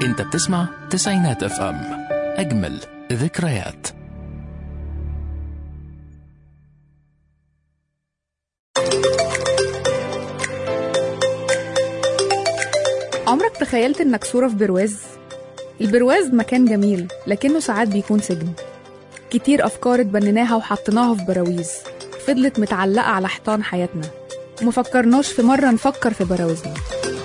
انت بتسمع تسعينات اف ام اجمل ذكريات عمرك تخيلت انك صورة في برواز؟ البرواز مكان جميل لكنه ساعات بيكون سجن كتير أفكار اتبنيناها وحطيناها في براويز فضلت متعلقة على حيطان حياتنا ومفكرناش في مرة نفكر في براويزنا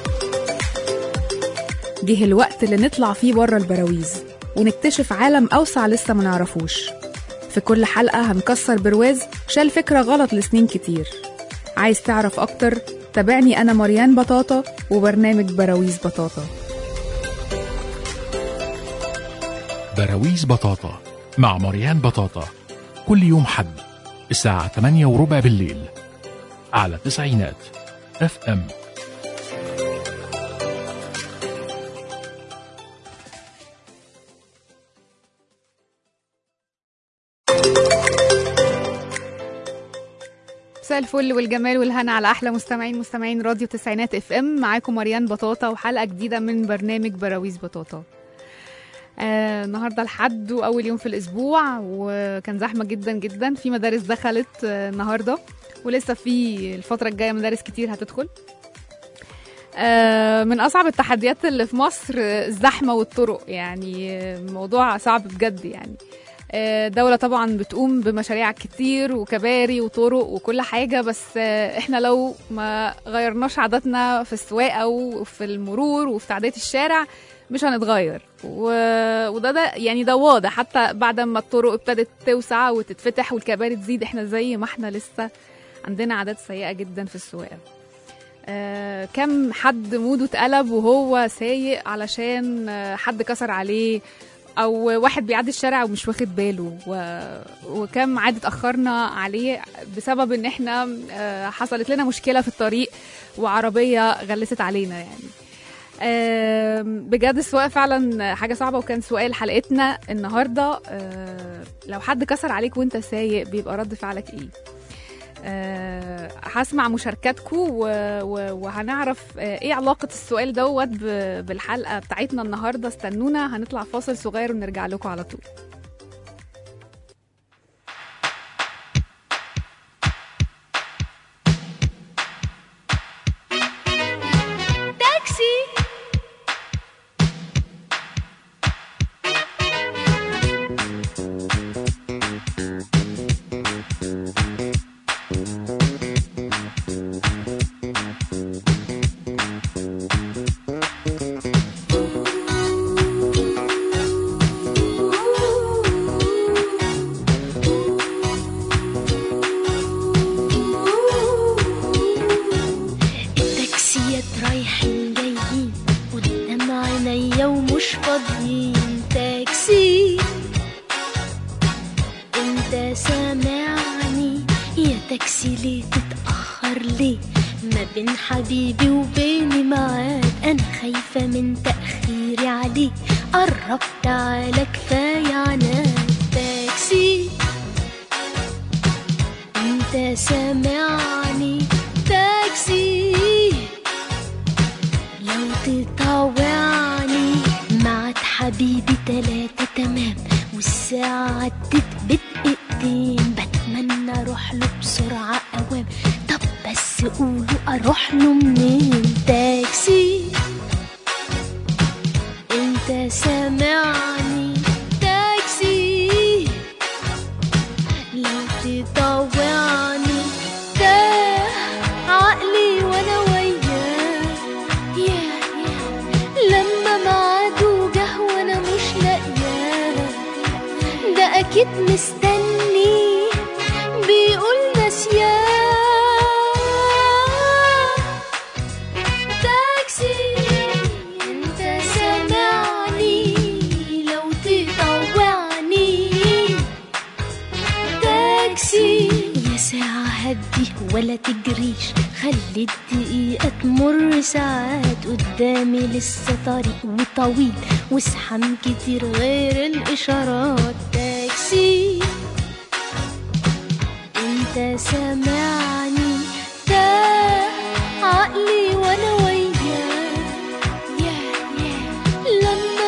جه الوقت اللي نطلع فيه بره البراويز ونكتشف عالم أوسع لسه ما نعرفوش في كل حلقة هنكسر برواز شال فكرة غلط لسنين كتير عايز تعرف أكتر تابعني أنا مريان بطاطا وبرنامج براويز بطاطا براويز بطاطا مع مريان بطاطا كل يوم حد الساعة 8 وربع بالليل على تسعينات اف ام مساء الفل والجمال والهنا على احلى مستمعين مستمعين راديو تسعينات اف ام معاكم مريان بطاطا وحلقه جديده من برنامج براويز بطاطا آه النهارده الحد واول يوم في الاسبوع وكان زحمه جدا جدا في مدارس دخلت آه النهارده ولسه في الفتره الجايه مدارس كتير هتدخل آه من اصعب التحديات اللي في مصر آه، الزحمه والطرق يعني آه، موضوع صعب بجد يعني آه، دولة طبعا بتقوم بمشاريع كتير وكباري وطرق وكل حاجة بس آه، احنا لو ما غيرناش عاداتنا في السواقة وفي المرور وفي تعدية الشارع مش هنتغير و... وده ده يعني ده واضح حتى بعد ما الطرق ابتدت توسع وتتفتح والكباري تزيد احنا زي ما احنا لسه عندنا عادات سيئة جدا في السواقة آه كم حد موده اتقلب وهو سايق علشان آه حد كسر عليه او واحد بيعدي الشارع ومش واخد باله و... وكم عاد اتاخرنا عليه بسبب ان احنا آه، حصلت لنا مشكله في الطريق وعربيه غلست علينا يعني آم، بجد السواقه فعلا حاجه صعبه وكان سؤال حلقتنا النهارده آه، لو حد كسر عليك وانت سايق بيبقى رد فعلك ايه آه، هسمع مشاركاتكم و... و... وهنعرف آه، ايه علاقة السؤال دوت ب... بالحلقة بتاعتنا النهاردة استنونا هنطلع فاصل صغير ونرجع لكم على طول تاكسي التاكسيات رايحين جايين قدام عينيا ومش فاضيين تاكسي انت سامعني يا تاكسي ليه تتأخر ليه ما بين حبيبي وبيني معاد انا خايفة من تأخيري عليه قرب تعالى كفاية عناد تاكسي انت سامعني تاكسي لو تطاوعني معك حبيبي تلاتة تمام والساعة عدت بدقيقتين بتمنى اروح له بسرعة اوام طب بس قولوا اروح له منين تاكسي انت سامعني تاكسي لو تطوعني ده عقلي وانا وياه يا يا لما معاده جه وانا مش لاقياه ده اكيد مستني بيقول نسياه تاكسي انت سامعني لو تطوعني تاكسي يا ساعة هدي ولا تجريش خلي الدقيقة تمر ساعات قدامي لسه طريق وطويل وازحام كتير غير الإشارات تاكسي انت سامعني ده عقلي وانا وياه يا يا لما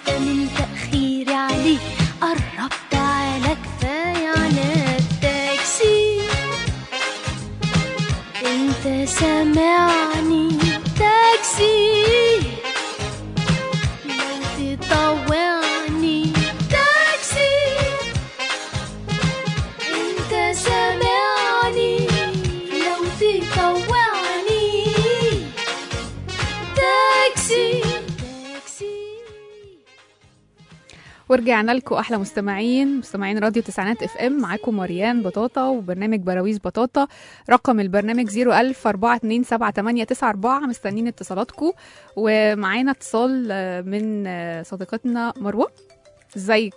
حتى من تأخيري عليه قرب تعالى كفاية على التاكسي انت سامعني تاكسي لو تطوعني تاكسي انت سامعني لو تطوعني تاكسي تاكسي ورجعنا لكم احلى مستمعين مستمعين راديو تسعينات اف ام معاكم مريان بطاطا وبرنامج براويز بطاطا رقم البرنامج 010427894 مستنيين اتصالاتكم ومعانا اتصال آه، من آه، صديقتنا مروه ازيك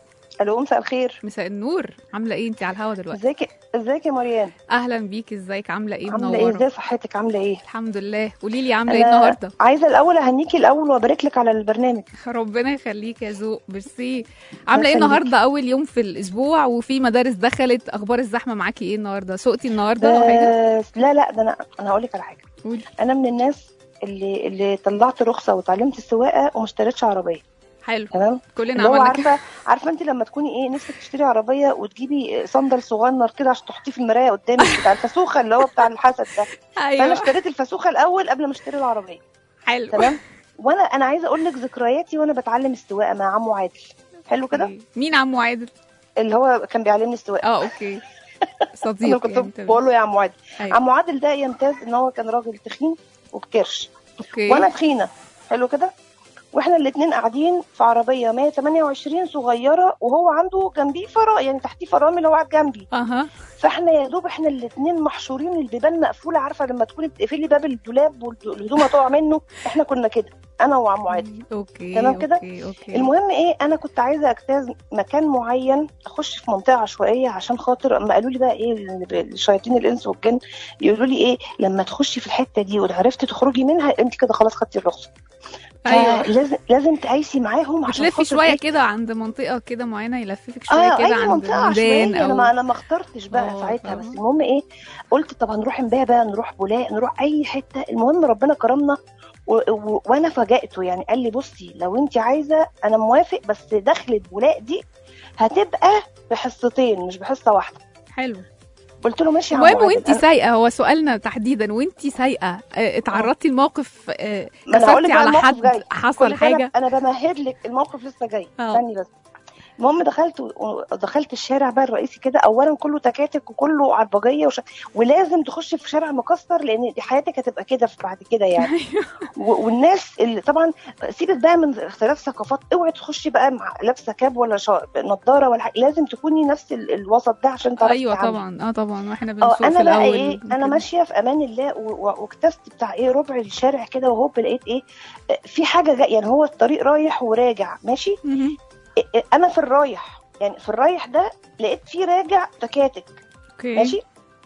الو مساء الخير مساء النور عامله ايه انت على الهوا دلوقتي ازيك ازيك يا مريان اهلا بيكي ازيك عامله ايه عامله ايه منوره ازاي صحتك عامله ايه الحمد لله قولي لي عامله ايه أنا النهارده عايزه الاول اهنيكي الاول وابارك لك على البرنامج ربنا يخليك يا ذوق ميرسي عامله ايه يخليكي. النهارده اول يوم في الاسبوع وفي مدارس دخلت اخبار الزحمه معاكي ايه النهارده سوقتي النهارده او حاجه بس لا لا ده انا انا هقول لك على حاجه قولي انا من الناس اللي اللي طلعت رخصه وتعلمت السواقه وما اشتريتش عربيه حلو تمام كلنا اللي هو عملنا كده عارفه عارفه انت لما تكوني ايه نفسك تشتري عربيه وتجيبي صندل صغنن كده عشان تحطيه في المرايه قدامك بتاع الفسوخه اللي هو بتاع الحسد ده فانا ايوه اشتريت الفسوخه الاول قبل ما اشتري العربيه حلو تمام وانا انا عايزه اقول لك ذكرياتي وانا بتعلم السواقه مع عمو عادل حلو كده أوكي. مين عمو عادل اللي هو كان بيعلمني السواقه اه اوكي انا صديق كنت يعني تمام. بقول له يا عم عادل أيوة. عم عادل ده يمتاز ان هو كان راجل تخين وبكرش اوكي وانا تخينه حلو كده واحنا الاثنين قاعدين في عربيه 128 صغيره وهو عنده جنبيه فرا يعني تحتيه فرامل هو قاعد جنبي اها فاحنا يا دوب احنا الاثنين محشورين البيبان مقفوله عارفه لما تكوني بتقفلي باب الدولاب والهدوم هتقع منه احنا كنا كده انا وعم عادل اوكي تمام كده؟ اوكي اوكي المهم ايه انا كنت عايزه اجتاز مكان معين اخش في منطقه عشوائيه عشان خاطر اما قالوا لي بقى ايه الشياطين الانس والجن يقولوا لي ايه لما تخشي في الحته دي وعرفتي تخرجي منها انت كده خلاص خدتي الرخصه ايوه لازم لازم تعيشي معاهم عشان بتلفي خاطر شويه إيه؟ كده عند منطقه كده معينه يلففك شويه اه كده اي عند منطقه الميدان عشوائيه انا ما او انا ما اخترتش بقى آه، ساعتها بس فاهمة. المهم ايه قلت طب هنروح امبابه نروح بولاق نروح اي حته المهم ربنا كرمنا و... و... وانا فاجأته يعني قال لي بصي لو انت عايزه انا موافق بس دخلة بولاق دي هتبقى بحصتين مش بحصه واحده حلو قلت له ماشي يا عم المهم عادل. وانت أنا- سايقه هو سؤالنا تحديدا وانت سايقه اه، اتعرضتي لموقف اه، ما أنا هقول كسرتي لك بقى على الموقف حد جاي. حصل كل حاجه انا انا بمهد لك الموقف لسه جاي اه. استني بس المهم دخلت و- دخلت الشارع بقى الرئيسي كده اولا كله تكاتك وكله عربجيه وش... ولازم تخش في شارع مكسر لان دي حياتك هتبقى كده في بعد كده يعني و... والناس اللي طبعا سيبك بقى من اختلاف ثقافات اوعي تخشي بقى مع لابسه كاب ولا شا... نضاره ولا حاجة. لازم تكوني نفس ال... الوسط ده عشان تعرفي ايوه تتعاملي. طبعا اه طبعا واحنا اه بنسوق في انا بقى الاول ايه انا وكده. ماشيه في امان الله و- و- واكتشفت بتاع ايه ربع الشارع كده وهوب لقيت ايه آه، في حاجه جا يعني هو الطريق رايح وراجع ماشي مهم. إيه- إيه، انا في الرايح يعني في الرايح ده لقيت فيه راجع تكاتك اوكي ماشي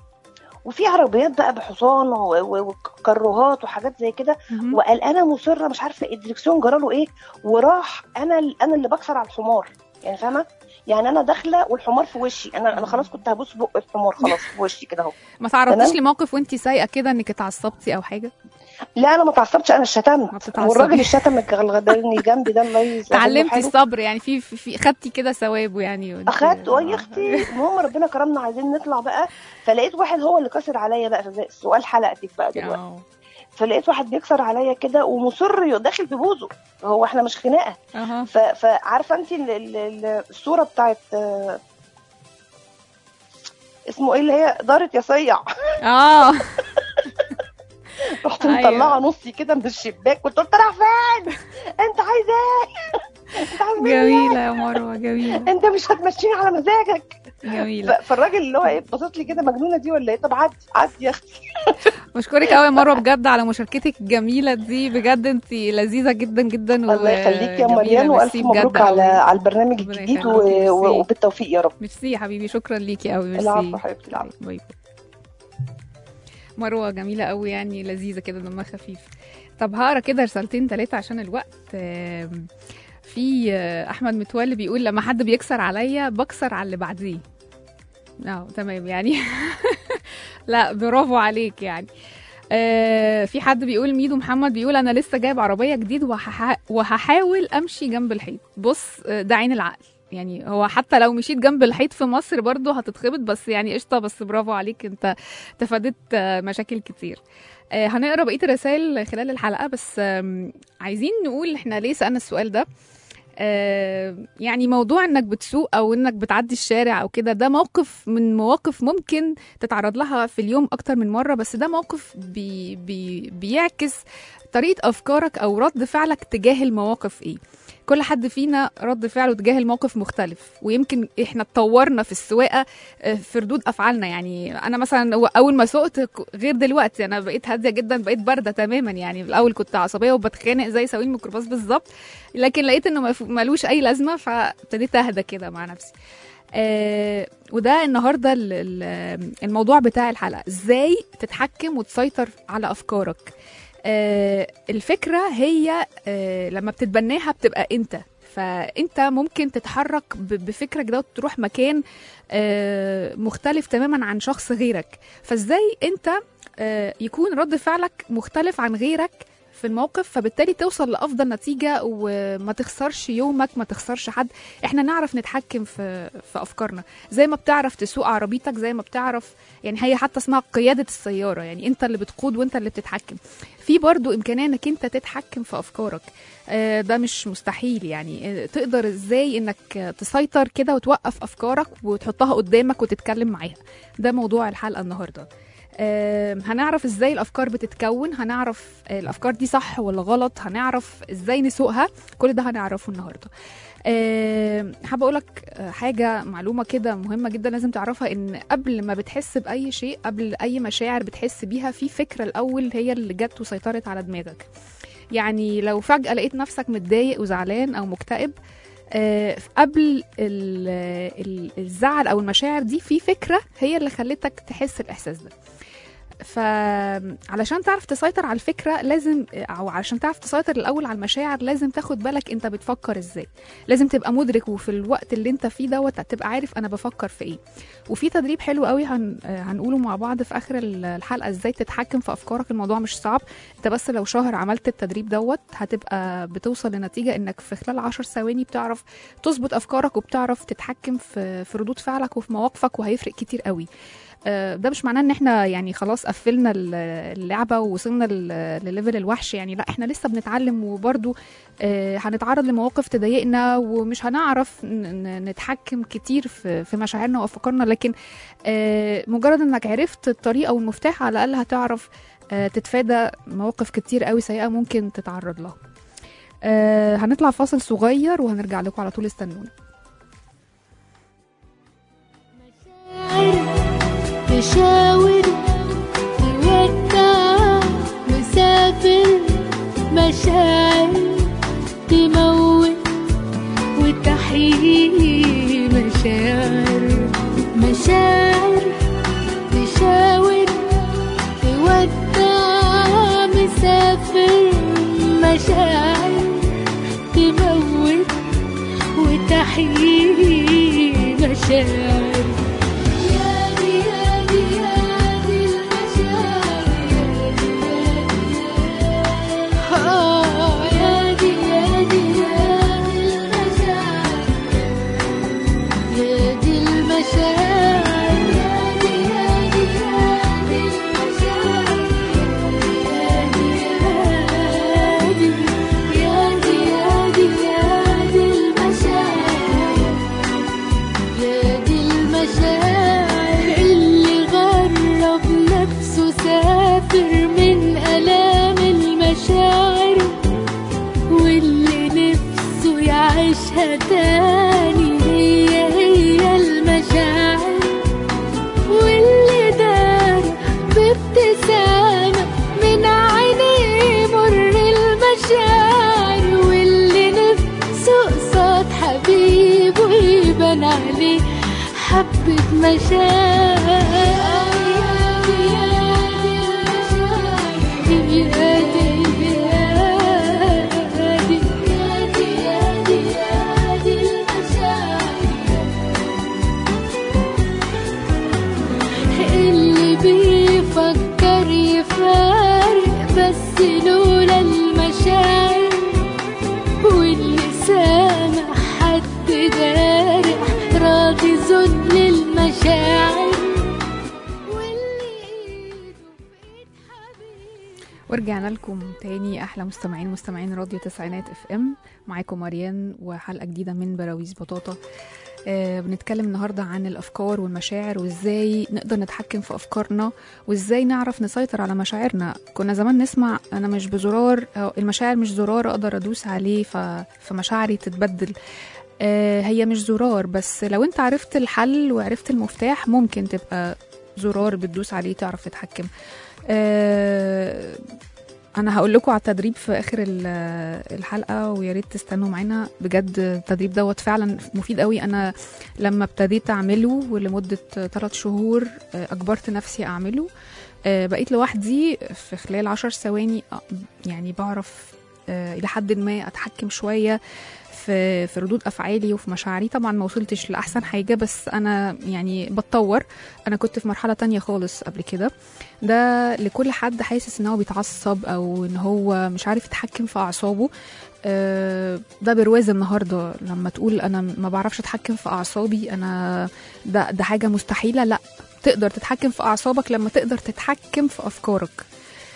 وفي عربيات بقى بحصان و- و- وكروهات وحاجات زي كده مهم. وقال انا مصره مش عارفه الدركسيون جراله ايه وراح انا ال- انا اللي بكسر على الحمار يعني فاهمه يعني انا داخله والحمار في وشي انا انا خلاص كنت هبوس بق الحمار خلاص في وشي كده اهو ما تعرضتيش تمام. لموقف وانت سايقه كده انك اتعصبتي او حاجه لا انا ما اتعصبتش انا ما شتمت بتتعصبي. والراجل الشتم الغدارني جنبي ده الله يسلمه اتعلمتي حاله. الصبر يعني في في, في خدتي كده ثوابه يعني وانت- اخدت اه يا آه. اختي المهم ربنا كرمنا عايزين نطلع بقى فلقيت واحد هو اللي كسر عليا بقى في سؤال حلقتك بقى دلوقتي اه فلقيت واحد بيكسر عليا كده ومصر ي- داخل في بوزه هو احنا مش خناقه اها ف- فعارفه انت ال- ال- ال- الصوره بتاعت آه، اسمه ايه اللي هي دارت يا صيع اه رحت أيوة. مطلعه نصي كده من الشباك قلت له انت رايح فين؟ انت عايز ايه؟ انت عايز مني إيه؟ جميله يا مروه جميله انت مش هتمشيني على مزاجك جميله ف- فالراجل اللي هو ايه بصيت لي كده مجنونه دي ولا ايه طب عدي عدي يا اختي بشكرك قوي يا مروه بجد على مشاركتك الجميله دي بجد انت لذيذه جدا جدا الله يخليك يا وجميلة. مريان والف ميرسي بجد مبروك على قوي. على البرنامج ربنا الجديد و... يخليك، ميرسي. و... وبالتوفيق يا رب ميرسي يا حبيبي شكرا ليكي قوي ميرسي العفو حبيبتي العفو باي باي مروه جميله قوي يعني لذيذه كده دمها خفيف طب هقرا كده رسالتين ثلاثه عشان الوقت آم، في آه، احمد متولي بيقول لما حد بيكسر عليا بكسر على اللي بعديه اه تمام يعني لا برافو عليك يعني آه في حد بيقول ميدو محمد بيقول انا لسه جايب عربيه جديد وهح- وهحاول امشي جنب الحيط بص آه، ده عين العقل يعني هو حتى لو مشيت جنب الحيط في مصر برضه هتتخبط بس يعني قشطه بس برافو عليك انت تفاديت آه، مشاكل كتير آه، هنقرا بقيه الرسائل خلال الحلقه بس آم، عايزين نقول احنا ليه سالنا السؤال ده آه، يعني موضوع انك بتسوق او انك بتعدي الشارع او كده ده موقف من مواقف ممكن تتعرض لها في اليوم اكتر من مره بس ده موقف بي بي بيعكس طريقه افكارك او رد فعلك تجاه المواقف ايه كل حد فينا رد فعله تجاه الموقف مختلف ويمكن احنا اتطورنا في السواقه آه، في ردود افعالنا يعني انا مثلا هو اول ما سوقت ك- غير دلوقتي انا بقيت هاديه جدا بقيت بارده تماما يعني الاول كنت عصبيه وبتخانق زي سواق الميكروباص بالظبط لكن لقيت انه مف- ملوش اي لازمه فابتديت اهدى كده مع نفسي آه وده النهارده ال- ال- الموضوع بتاع الحلقه ازاي تتحكم وتسيطر على افكارك آه الفكره هي آه لما بتتبناها بتبقى انت فانت ممكن تتحرك ب- بفكرك ده وتروح مكان آه مختلف تماما عن شخص غيرك فازاي انت آه يكون رد فعلك مختلف عن غيرك في الموقف فبالتالي توصل لافضل نتيجه وما تخسرش يومك ما تخسرش حد احنا نعرف نتحكم في في افكارنا زي ما بتعرف تسوق عربيتك زي ما بتعرف يعني هي حتى اسمها قياده السياره يعني انت اللي بتقود وانت اللي بتتحكم في برضو امكانيه انك انت تتحكم في افكارك آه، ده مش مستحيل يعني آه، تقدر ازاي انك آه، تسيطر كده وتوقف افكارك وتحطها قدامك وتتكلم معاها ده موضوع الحلقه النهارده آه، هنعرف ازاي الافكار بتتكون هنعرف آه، الافكار دي صح ولا غلط هنعرف ازاي نسوقها كل ده هنعرفه النهارده أه حابه اقول لك حاجه معلومه كده مهمه جدا لازم تعرفها ان قبل ما بتحس باي شيء قبل اي مشاعر بتحس بيها في فكره الاول هي اللي جت وسيطرت على دماغك يعني لو فجاه لقيت نفسك متضايق وزعلان او مكتئب آه، قبل ال- ال- الزعل او المشاعر دي في فكره هي اللي خلتك تحس الاحساس ده فعلشان تعرف تسيطر على الفكره لازم او علشان تعرف تسيطر الاول على المشاعر لازم تاخد بالك انت بتفكر ازاي لازم تبقى مدرك وفي الوقت اللي انت فيه دوت تبقى عارف انا بفكر في ايه وفي تدريب حلو قوي هن... هنقوله مع بعض في اخر الحلقه ازاي تتحكم في افكارك الموضوع مش صعب انت بس لو شهر عملت التدريب دوت هتبقى بتوصل لنتيجه انك في خلال عشر ثواني بتعرف تظبط افكارك وبتعرف تتحكم في في ردود فعلك وفي مواقفك وهيفرق كتير قوي آه، ده مش معناه ان احنا يعني خلاص قفلنا ال- اللعبه ووصلنا لل- لليفل الوحش يعني لا احنا لسه بنتعلم وبرده هنتعرض لمواقف تضايقنا ومش هنعرف ن- ن- نتحكم كتير في في مشاعرنا وافكارنا لكن آه، مجرد انك عرفت الطريقه والمفتاح على الاقل هتعرف آه، تتفادى مواقف كتير قوي سيئه ممكن تتعرض لها آه، هنطلع فاصل صغير وهنرجع لكم على طول استنونا تشاور تودع مسافر مشاعر تموت وتحيي مشاعر مشاعر تشاور تودع مسافر مشاعر تموت وتحيي مشاعر يا دي يا دي يا دي المشاعر يا دي يا دي يا دي المشاعر يا دي المشاعر يا دي يا دي يا دي المشاعر يا دي يا دي يا دي يا دي المشاعر يا دي المشاعر اللي غرب نفسه سافر من آلام المشاعر واللي نفسه يعيشها تاني هي هي المشاعر واللي دار بابتسامة من عينيه مر المشاعر واللي نفسه قصاد حبيبه يبان عليه حبة مشاعر اللي بيفكر يفارق المشاعر واللي ايده في ايد حبيبي ورجعنا لكم تاني احلى مستمعين مستمعين راديو تسعينات اف ام معاكم مريان وحلقه جديده من براويز بطاطا آه بنتكلم النهارده عن الافكار والمشاعر وازاي نقدر نتحكم في افكارنا وازاي نعرف نسيطر على مشاعرنا كنا زمان نسمع انا مش بزرار أو المشاعر مش زرار اقدر ادوس عليه ف... فمشاعري تتبدل آه هي مش زرار بس لو انت عرفت الحل وعرفت المفتاح ممكن تبقى زرار بتدوس عليه تعرف تتحكم آه انا هقول لكم على التدريب في اخر ال- الحلقه ويا ريت تستنوا معانا بجد التدريب دوت فعلا مفيد قوي انا لما ابتديت اعمله ولمده ثلاث شهور آه، اجبرت نفسي اعمله آه، بقيت لوحدي في خلال عشر ثواني آه، يعني بعرف آه، الى حد ما اتحكم شويه في في ردود افعالي وفي مشاعري طبعا ما وصلتش لاحسن حاجه بس انا يعني بتطور انا كنت في مرحله تانية خالص قبل كده ده لكل حد حاسس ان هو بيتعصب او ان هو مش عارف يتحكم في اعصابه آه، ده برواز النهارده لما تقول انا ما بعرفش اتحكم في اعصابي انا ده ده حاجه مستحيله لا تقدر تتحكم في اعصابك لما تقدر تتحكم في افكارك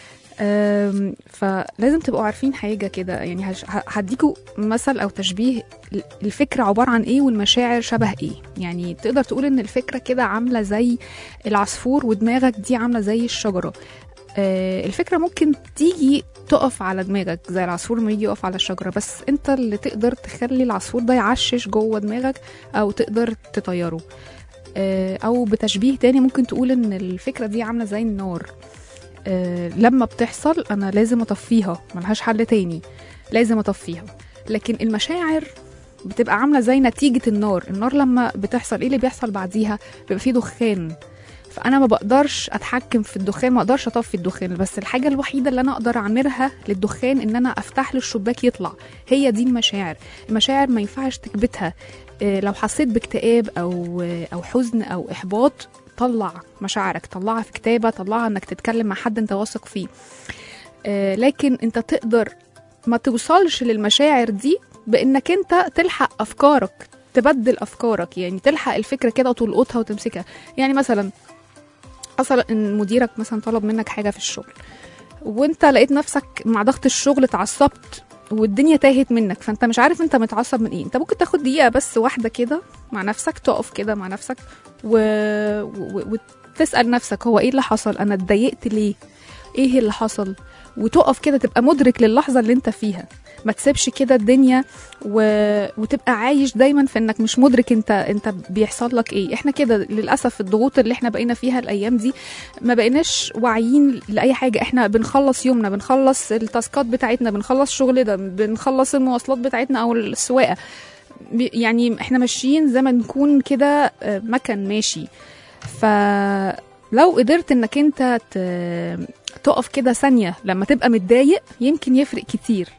أم، فلازم تبقوا عارفين حاجة كده يعني هش- ه- هديكوا مثل أو تشبيه ال- الفكرة عبارة عن إيه والمشاعر شبه إيه يعني تقدر تقول إن الفكرة كده عاملة زي العصفور ودماغك دي عاملة زي الشجرة آه، الفكرة ممكن تيجي تقف على دماغك زي العصفور ما يجي يقف على الشجرة بس انت اللي تقدر تخلي العصفور ده يعشش جوه دماغك او تقدر تطيره آه، او بتشبيه تاني ممكن تقول ان الفكرة دي عاملة زي النار آه، لما بتحصل انا لازم اطفيها ملهاش حل تاني لازم اطفيها لكن المشاعر بتبقى عامله زي نتيجه النار النار لما بتحصل ايه اللي بيحصل بعديها بيبقى فيه دخان فانا ما بقدرش اتحكم في الدخان ما اقدرش اطفي الدخان بس الحاجه الوحيده اللي انا اقدر اعملها للدخان ان انا افتح له الشباك يطلع هي دي المشاعر المشاعر ما ينفعش تكبتها آه، لو حسيت باكتئاب او او حزن او احباط طلع مشاعرك طلعها في كتابه طلعها انك تتكلم مع حد انت واثق فيه آه، لكن انت تقدر ما توصلش للمشاعر دي بانك انت تلحق افكارك تبدل افكارك يعني تلحق الفكره كده وتلقطها وتمسكها يعني مثلا حصل ان مديرك مثلا طلب منك حاجه في الشغل وانت لقيت نفسك مع ضغط الشغل اتعصبت والدنيا تاهت منك فانت مش عارف انت متعصب من ايه انت ممكن تاخد دقيقه بس واحده كده مع نفسك تقف كده مع نفسك و... و... وتسال نفسك هو ايه اللي حصل انا اتضايقت ليه ايه اللي حصل وتقف كده تبقى مدرك للحظه اللي انت فيها ما تسيبش كده الدنيا و... وتبقى عايش دايما في انك مش مدرك انت انت بيحصل لك ايه احنا كده للاسف الضغوط اللي احنا بقينا فيها الايام دي ما بقيناش واعيين لاي حاجه احنا بنخلص يومنا بنخلص التاسكات بتاعتنا بنخلص شغلنا بنخلص المواصلات بتاعتنا او السواقه بي- يعني احنا ماشيين زي ما نكون كده آه، مكن ماشي فلو قدرت انك انت ت- تقف كده ثانيه لما تبقى متضايق يمكن يفرق كتير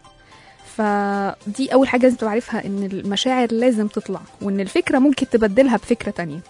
فدي اول حاجه لازم تبقى عارفها ان المشاعر لازم تطلع وان الفكره ممكن تبدلها بفكره تانية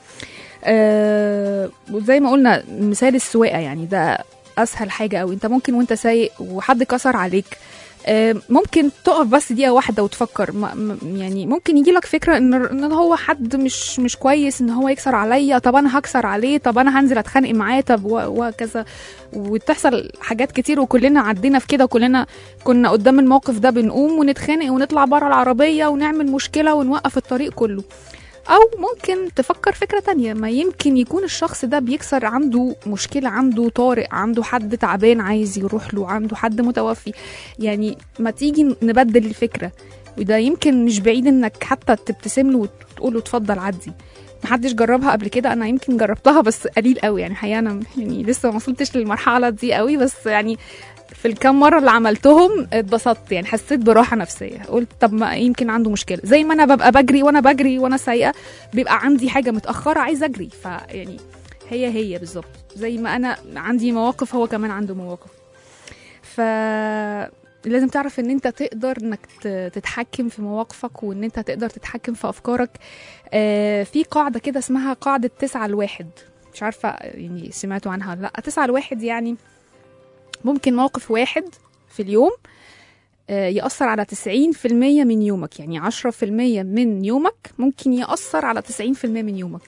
آه وزي ما قلنا مثال السواقه يعني ده اسهل حاجه او انت ممكن وانت سايق وحد كسر عليك آه، ممكن تقف بس دقيقه واحده وتفكر ما- ما- يعني ممكن يجي لك فكره ان ان هو حد مش مش كويس ان هو يكسر عليا طب انا هكسر عليه طب انا هنزل اتخانق معاه طب و- وهكذا وتحصل حاجات كتير وكلنا عدينا في كده كلنا كنا قدام الموقف ده بنقوم ونتخانق ونطلع بره العربيه ونعمل مشكله ونوقف الطريق كله او ممكن تفكر فكره تانية ما يمكن يكون الشخص ده بيكسر عنده مشكله عنده طارئ عنده حد تعبان عايز يروح له عنده حد متوفي يعني ما تيجي نبدل الفكره وده يمكن مش بعيد انك حتى تبتسم له وتقول له اتفضل عدي محدش جربها قبل كده انا يمكن جربتها بس قليل قوي يعني الحقيقه انا يعني لسه ما وصلتش للمرحله دي قوي بس يعني في الكام مره اللي عملتهم اتبسطت يعني حسيت براحه نفسيه قلت طب ما يمكن عنده مشكله زي ما انا ببقى بجري وانا بجري وانا سايقه بيبقى عندي حاجه متاخره عايزه اجري فيعني هي هي بالظبط زي ما انا عندي مواقف هو كمان عنده مواقف ف لازم تعرف ان انت تقدر انك ت- تتحكم في مواقفك وان انت تقدر تتحكم في افكارك آه في قاعده كده اسمها قاعده تسعة لواحد مش عارفه يعني سمعتوا عنها ولا لا تسعة لواحد يعني ممكن موقف واحد في اليوم آه، يأثر على 90% من يومك يعني 10% من يومك ممكن يأثر على 90% من يومك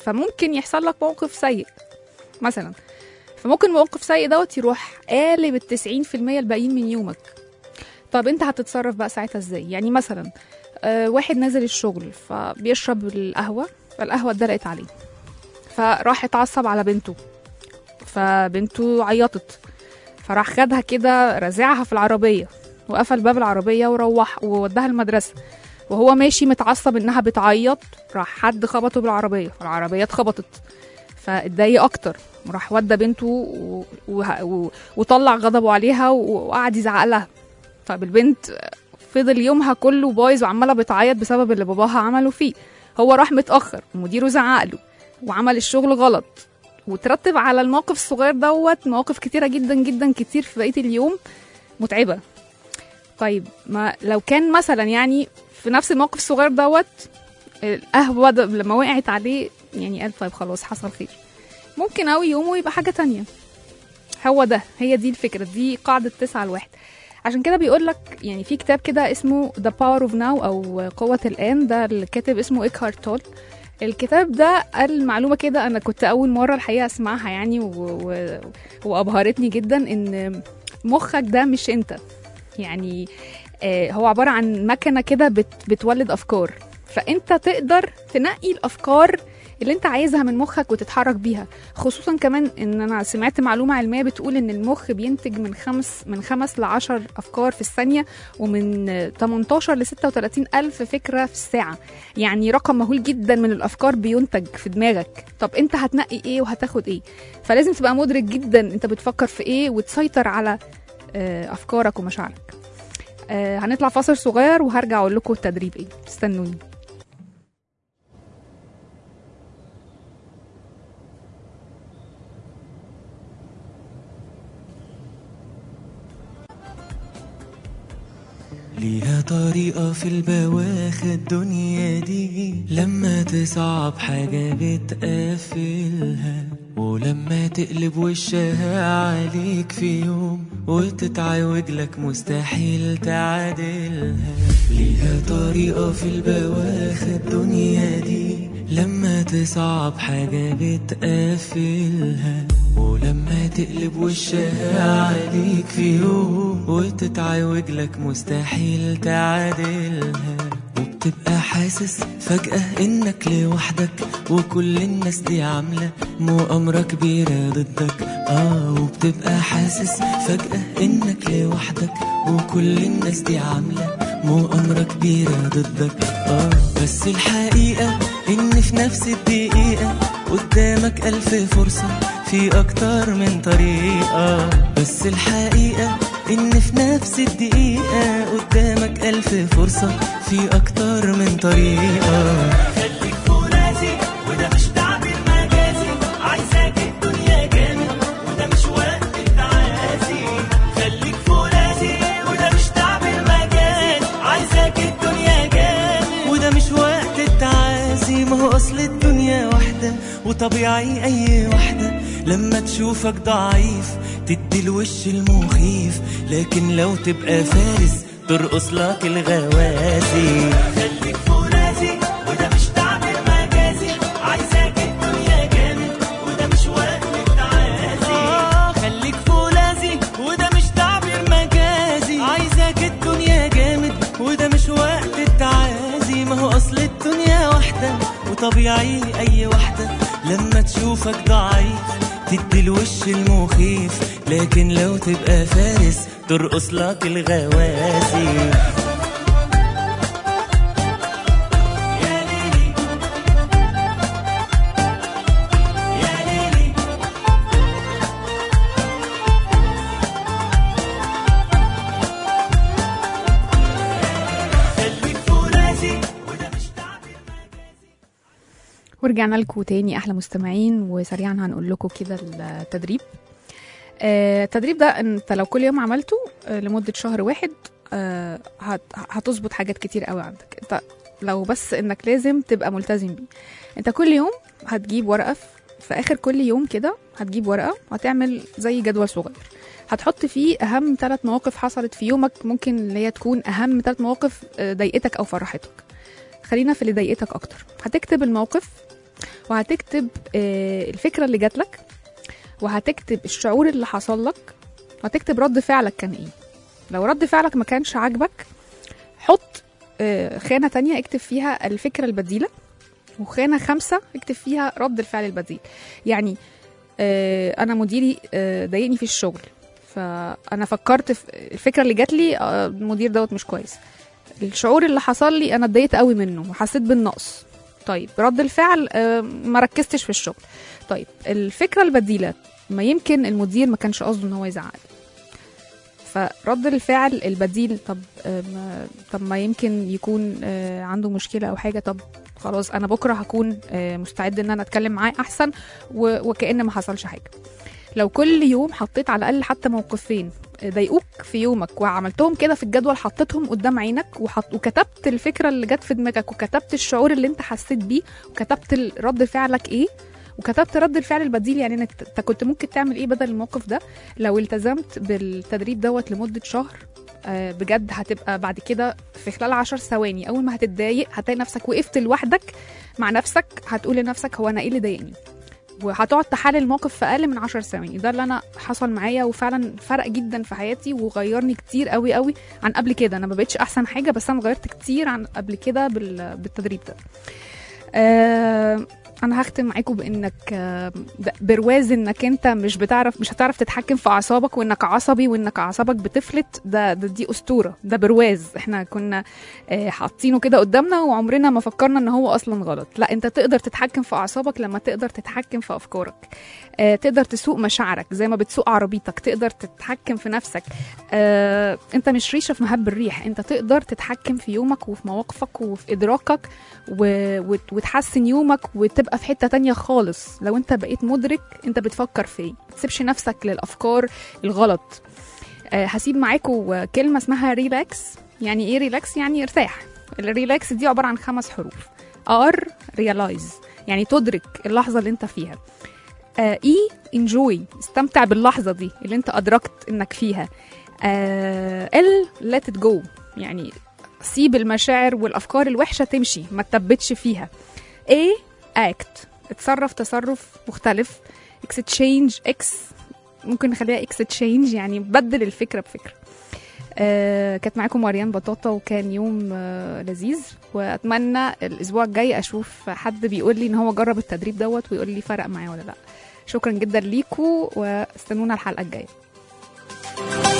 فممكن يحصل لك موقف سيء مثلا فممكن موقف سيء دوت يروح قالب التسعين في المية الباقيين من يومك طب انت هتتصرف بقى ساعتها ازاي يعني مثلا آه واحد نازل الشغل فبيشرب القهوة فالقهوة اتدلقت عليه فراح اتعصب على بنته فبنته عيطت فراح خدها كده رزعها في العربية وقفل باب العربية وروح ووداها المدرسة وهو ماشي متعصب انها بتعيط راح حد خبطه بالعربية فالعربية اتخبطت فاتضايق اكتر راح ودى بنته و... و... و... وطلع غضبه عليها و- وقعد يزعق لها طب البنت فضل يومها كله بايظ وعماله بتعيط بسبب اللي باباها عمله فيه هو راح متاخر ومديره زعق له وعمل الشغل غلط وترتب على الموقف الصغير دوت مواقف كتيره جدا جدا كتير في بقيه اليوم متعبه طيب ما لو كان مثلا يعني في نفس الموقف الصغير دوت القهوه ده لما وقعت عليه يعني قال طيب خلاص حصل خير ممكن أوي يومه يبقى حاجه تانية هو ده هي دي الفكره دي قاعده تسعة لواحد عشان كده بيقول لك يعني في كتاب كده اسمه The Power of Now أو قوة الآن ده الكاتب اسمه إيكهارت تول الكتاب ده قال معلومة كده أنا كنت أول مرة الحقيقة أسمعها يعني و... و... وأبهرتني جدا إن مخك ده مش أنت يعني آه، هو عبارة عن مكنة كده بت... بتولد أفكار فأنت تقدر تنقي الأفكار اللي انت عايزها من مخك وتتحرك بيها خصوصا كمان ان انا سمعت معلومه علميه بتقول ان المخ بينتج من خمس من خمس ل 10 افكار في الثانيه ومن 18 ل 36 الف فكره في الساعه يعني رقم مهول جدا من الافكار بينتج في دماغك طب انت هتنقي ايه وهتاخد ايه فلازم تبقى مدرك جدا انت بتفكر في ايه وتسيطر على آه، افكارك ومشاعرك آه، هنطلع فاصل صغير وهرجع اقول لكم التدريب ايه استنوني ليها طريقة في البواخ الدنيا دي لما تصعب حاجة بتقفلها ولما تقلب وشها عليك في يوم وتتعوج لك مستحيل تعادلها ليها طريقة في البواخ الدنيا دي لما تصعب حاجة بتقفلها ولما تقلب وشها عليك في يوم وتتعوج لك مستحيل تعادلها وبتبقى حاسس فجأة انك لوحدك وكل الناس دي عاملة مؤامرة كبيرة ضدك اه وبتبقى حاسس فجأة انك لوحدك وكل الناس دي عاملة مؤامرة كبيرة ضدك اه بس الحقيقة ان في نفس الدقيقة قدامك ألف فرصة في أكتر من طريقة بس الحقيقة إن في نفس الدقيقة قدامك ألف فرصة في أكتر من طريقة خليك فرازي وده مش تعبير مجازي عايزاك الدنيا جامد وده مش وقت التعازي خليك فرازي وده مش تعبير مجازي عايزاك الدنيا جامد وده مش وقت التعازي ما هو أصل الدنيا واحدة وطبيعي أي واحدة لما تشوفك ضعيف تدي الوش المخيف لكن لو تبقى فارس ترقص لك الغوازي خليك فرازي وده مش تعبير مجازي عايزاك الدنيا جامد وده مش وقت التعازي آه خليك فولاذي وده مش تعبير مجازي عايزاك الدنيا جامد وده مش وقت التعازي ما هو اصل الدنيا واحدة وطبيعي اي واحدة لما تشوفك ضعيف تدي الوش المخيف لكن لو تبقى فارس ترقص لك الغوازي يا ليلي يا ليلي خليك فرازي وده مش تعبير ورجعنا لكم تاني احلى مستمعين وسريعا هنقول لكم كده التدريب آه، التدريب ده انت لو كل يوم عملته آه، لمده شهر واحد آه، هت- هتظبط حاجات كتير قوي عندك انت لو بس انك لازم تبقى ملتزم بيه انت كل يوم هتجيب ورقه في- في اخر كل يوم كده هتجيب ورقه وهتعمل زي جدول صغير هتحط فيه اهم ثلاث مواقف حصلت في يومك ممكن اللي هي تكون اهم ثلاث مواقف آه، ضايقتك او فرحتك خلينا في اللي ضايقتك اكتر هتكتب الموقف وهتكتب آه، الفكره اللي جات لك وهتكتب الشعور اللي حصل لك وهتكتب رد فعلك كان ايه لو رد فعلك ما كانش عاجبك حط آه، خانه تانية اكتب فيها الفكره البديله وخانه خامسه اكتب فيها رد الفعل البديل يعني آه، انا مديري آه، ضايقني في الشغل فانا فكرت في الفكره اللي جات لي آه، المدير دوت مش كويس الشعور اللي حصل لي انا اتضايقت قوي منه وحسيت بالنقص طيب رد الفعل آه، ما ركزتش في الشغل طيب الفكره البديله ما يمكن المدير ما كانش قصده ان هو يزعق فرد الفعل البديل طب آه، ما طب ما يمكن يكون آه، عنده مشكله او حاجه طب خلاص انا بكره هكون آه، مستعد ان انا اتكلم معاه احسن و- وكأن ما حصلش حاجه لو كل يوم حطيت على الاقل حتى موقفين ضايقوك في يومك وعملتهم كده في الجدول حطيتهم قدام عينك وحط وكتبت الفكره اللي جت في دماغك وكتبت الشعور اللي انت حسيت بيه وكتبت ال- رد فعلك ايه وكتبت رد الفعل البديل يعني انك انت كنت ممكن تعمل ايه بدل الموقف ده لو التزمت بالتدريب دوت لمده شهر آه، بجد هتبقى بعد كده في خلال عشر ثواني اول ما هتتضايق هتلاقي نفسك وقفت لوحدك مع نفسك هتقول لنفسك هو انا ايه اللي ضايقني وهتقعد تحلل الموقف في اقل من عشر ثواني ده اللي انا حصل معايا وفعلا فرق جدا في حياتي وغيرني كتير قوي قوي عن قبل كده انا ما بقتش احسن حاجه بس انا غيرت كتير عن قبل كده بال- بالتدريب ده آه انا هختم معاكم بانك آه، ب- برواز انك انت مش بتعرف مش هتعرف تتحكم في اعصابك وانك عصبي وانك اعصابك بتفلت ده, ده دي اسطوره ده برواز احنا كنا آه، حاطينه كده قدامنا وعمرنا ما فكرنا ان هو اصلا غلط لا انت تقدر تتحكم في اعصابك لما تقدر تتحكم في افكارك آه، تقدر تسوق مشاعرك زي ما بتسوق عربيتك تقدر تتحكم في نفسك آه، انت مش ريشه في مهب الريح انت تقدر تتحكم في يومك وفي مواقفك وفي ادراكك و... وت- وتحسن يومك وتبقى في حته تانية خالص لو انت بقيت مدرك انت بتفكر في ايه ما تسيبش نفسك للافكار الغلط آه، هسيب معاكم كلمه اسمها ريلاكس يعني ايه ريلاكس يعني ارتاح الريلاكس دي عباره عن خمس حروف ار ريلايز يعني تدرك اللحظه اللي انت فيها آه، اي انجوي استمتع باللحظه دي اللي انت ادركت انك فيها آه، ال let it go يعني سيب المشاعر والافكار الوحشه تمشي ما تثبتش فيها A act اتصرف تصرف مختلف exchange x ممكن نخليها exchange يعني بدل الفكره بفكره آه كانت معاكم مريم بطاطا وكان يوم آه لذيذ واتمنى الاسبوع الجاي اشوف حد بيقول لي ان هو جرب التدريب دوت ويقول لي فرق معاه ولا لا شكرا جدا ليكم واستنونا الحلقه الجايه